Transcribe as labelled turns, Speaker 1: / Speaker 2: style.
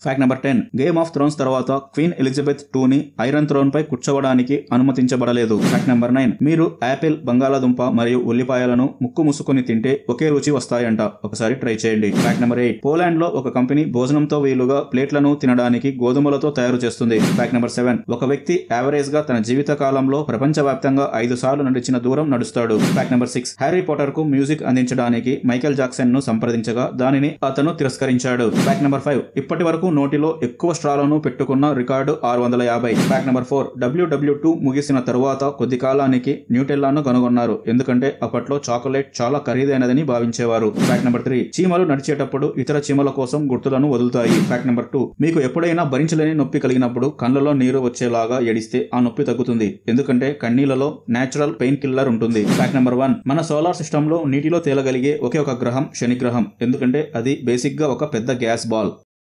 Speaker 1: fact number ten game of thrones తర్వాత queen Elizabeth two ని iron throne పై కూర్చోవడానికి అనుమతించబడలేదు ఫ్యాక్ట్ నెంబర్ నైన్ మీరు యాపిల్ బంగాళాదుంప మరియు ఉల్లిపాయలను ముక్కు ముసుకొని తింటే ఒకే రుచి వస్తాయంట ఒకసారి ట్రై చేయండి ఫ్యాక్ట్ నెంబర్ ఎయిట్ పోలాండ్ లో ఒక కంపెనీ భోజనంతో వీలుగా ప్లేట్లను తినడానికి గోధుమలతో తయారు చేస్తుంది ఫ్యాక్ట్ నెంబర్ సెవెన్ ఒక వ్యక్తి యావరేజ్ గా తన జీవిత కాలంలో ప్రపంచవ్యాప్తంగా ఐదు సార్లు నడిచిన దూరం నడుస్తాడు fact number six Harry Potter కు మ్యూజిక్ అందించడానికి మైకేల్ జాక్సన్ ను సంప్రదించగా దానిని అతను తిరస్కరించాడు ఫ్యాక్ట్ నెంబర్ ఫైవ్ ఇప్పటి వరకు నోటిలో ఎక్కువ స్ట్రాలను పెట్టుకున్న రికార్డు ఆరు వందల యాభై fact number four W W two ముగిసిన తరువాత కొద్ది కాలానికి న్యూటెల్లాను కనుగొన్నారు ఎందుకంటే అప్పట్లో చాక్లెట్ చాలా ఖరీదైనదని భావించేవారు ఫ్యాక్ట్ నెంబర్ త్రీ చీమలు నడిచేటప్పుడు ఇతర చీమల కోసం గుర్తులను వదులుతాయి ఫ్యాక్ట్ నెంబర్ టూ మీకు ఎప్పుడైనా భరించలేని నొప్పి కలిగినప్పుడు కళ్ళలో నీరు వచ్చేలాగా ఏడిస్తే ఆ నొప్పి తగ్గుతుంది ఎందుకంటే కన్నీళ్లలో నేచురల్ పెయిన్ కిల్లర్ ఉంటుంది ఫ్యాక్ట్ నెంబర్ వన్ మన సోలార్ సిస్టమ్ లో నీటిలో తేలగలిగే ఒకే ఒక గ్రహం శని గ్రహం ఎందుకంటే అది బేసిక్ గా ఒక పెద్ద గ్యాస్ బాల్